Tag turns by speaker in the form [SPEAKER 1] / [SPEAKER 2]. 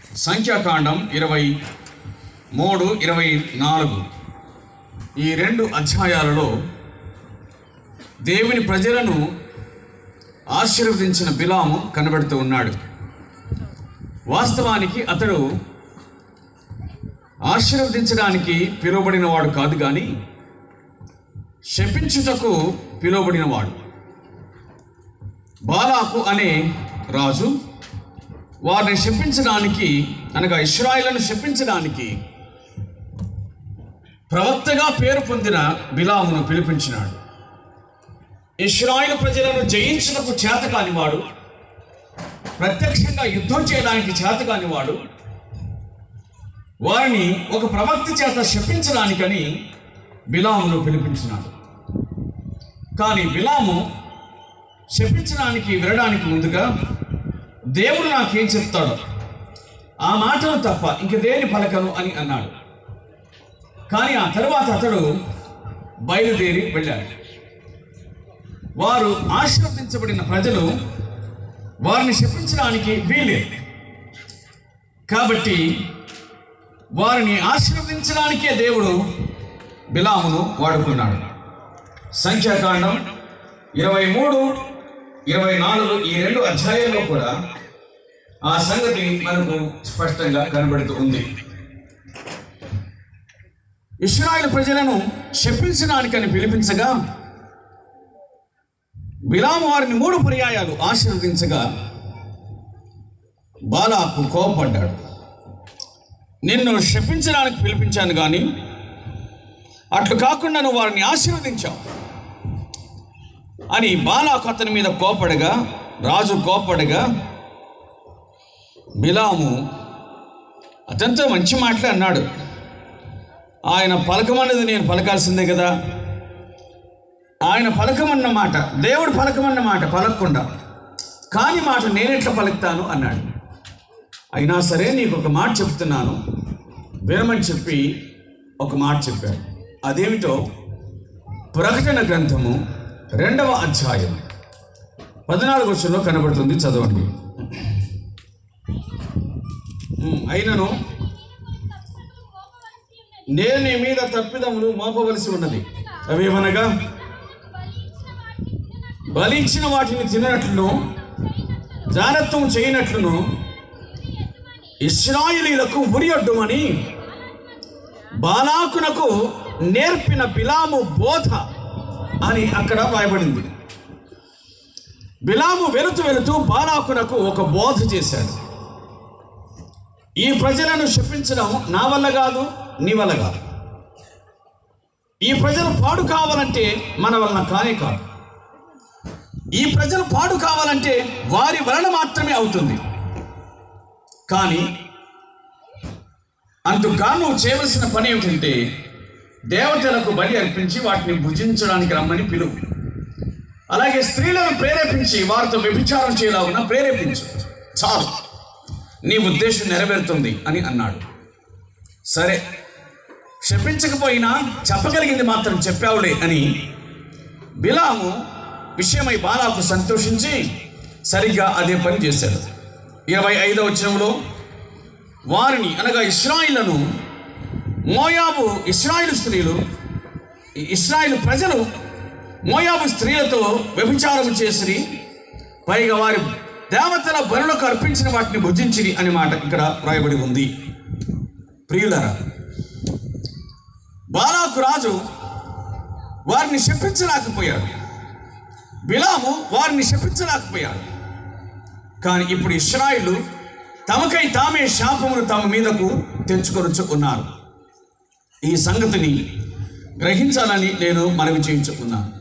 [SPEAKER 1] సంఖ్యాకాండం ఇరవై మూడు ఇరవై నాలుగు ఈ రెండు అధ్యాయాలలో దేవుని ప్రజలను ఆశీర్వదించిన బిలాము కనబడుతూ ఉన్నాడు వాస్తవానికి అతడు ఆశీర్వదించడానికి పిలువబడిన వాడు కాదు కానీ శపించుటకు పిలువబడినవాడు బాలాకు అనే రాజు వారిని శపించడానికి అనగా ఇస్రాయిలను శపించడానికి ప్రవక్తగా పేరు పొందిన బిలామును పిలిపించినాడు ఇస్రాయిల్ ప్రజలను జయించుటకు చేతకాని వాడు ప్రత్యక్షంగా యుద్ధం చేయడానికి చేతకాని వాడు వారిని ఒక ప్రవక్త చేత శపించడానికని బిలామును పిలిపించినాడు కానీ బిలాము శపించడానికి వినడానికి ముందుగా దేవుడు నాకేం చెప్తాడో ఆ మాటను తప్ప ఇంక దేని పలకను అని అన్నాడు కానీ ఆ తరువాత అతడు బయలుదేరి వెళ్ళాడు వారు ఆశీర్వదించబడిన ప్రజలు వారిని శపించడానికి వీలేదు కాబట్టి వారిని ఆశీర్వదించడానికే దేవుడు బిలామును వాడుకున్నాడు సంఖ్యాకాండం ఇరవై మూడు ఇరవై నాలుగు ఈ రెండు అధ్యాయాల్లో కూడా ఆ సంగతి మనకు స్పష్టంగా కనబడుతూ ఉంది ఇస్రాయేల్ ప్రజలను శపించడానికని పిలిపించగా బిలాము వారిని మూడు పర్యాయాలు ఆశీర్వదించగా బాలాకు కోపడ్డాడు నిన్ను శపించడానికి పిలిపించాను కానీ అట్లు కాకుండా నువ్వు వారిని ఆశీర్వదించావు అని బాలాకు అతని మీద కోపడగా రాజు కోపడగా బిలాము అతనితో మంచి మాటలే అన్నాడు ఆయన పలకమన్నది నేను పలకాల్సిందే కదా ఆయన పలకమన్న మాట దేవుడు పలకమన్న మాట పలకకుండా కాని మాట నేనెట్లా పలుకుతాను అన్నాడు అయినా సరే నీకు ఒక మాట చెప్తున్నాను వినమని చెప్పి ఒక మాట చెప్పాడు అదేమిటో ప్రకటన గ్రంథము రెండవ అధ్యాయం పద్నాలుగు వచ్చంలో కనబడుతుంది చదవండి ఉమ్, అయినను నేను నీ మీద తప్పిదములు మోపవలసి ఉన్నది అవేమనగా బలించిన వాటిని తిననట్లును జాగ్రత్తం చేయనట్లును ఇస్రాయిలీలకు ఉరియొడ్డుమని బాలాకునకు నేర్పిన బిలాము బోధ అని అక్కడ రాయబడింది బిలాము వెళుతూ వెళుతూ బాలాకునకు ఒక బోధ చేశాడు ఈ ప్రజలను శపించడం నా వల్ల కాదు నీ వల్ల కాదు ఈ ప్రజలు పాడు కావాలంటే మన వలన కానే కాదు ఈ ప్రజలు పాడు కావాలంటే వారి వలన మాత్రమే అవుతుంది కానీ అందుకు నువ్వు చేయవలసిన పని ఏమిటంటే దేవతలకు బలి అర్పించి వాటిని భుజించడానికి రమ్మని పిలువు అలాగే స్త్రీలను ప్రేరేపించి వారితో వ్యభిచారం చేయలాగున ప్రేరేపించు చాలు నీ ఉద్దేశం నెరవేరుతుంది అని అన్నాడు సరే శపించకపోయినా చెప్పగలిగింది మాత్రం చెప్పావులే అని బిలాము విషయమై బాలాకు సంతోషించి సరిగ్గా అదే పని చేశాడు ఇరవై ఐదవ వచనంలో వారిని అనగా ఇస్రాయిలను మోయాబు ఇస్రాయిల్ స్త్రీలు ఈ ఇస్రాయిల్ ప్రజలు మోయాబు స్త్రీలతో వ్యభిచారం చేసిరి పైగా వారి దేవతల బరులకు అర్పించిన వాటిని భుజించిరి అనే మాట ఇక్కడ రాయబడి ఉంది ప్రియులరా బాలాకు రాజు వారిని శపించలేకపోయాడు బిలాము వారిని శపించలేకపోయాడు కానీ ఇప్పుడు ఇస్రాయిలు తమకై తామే శాపమును తమ మీదకు తెచ్చుకొనొచ్చు ఉన్నారు ఈ సంగతిని గ్రహించాలని నేను మనవి చేయించుకున్నాను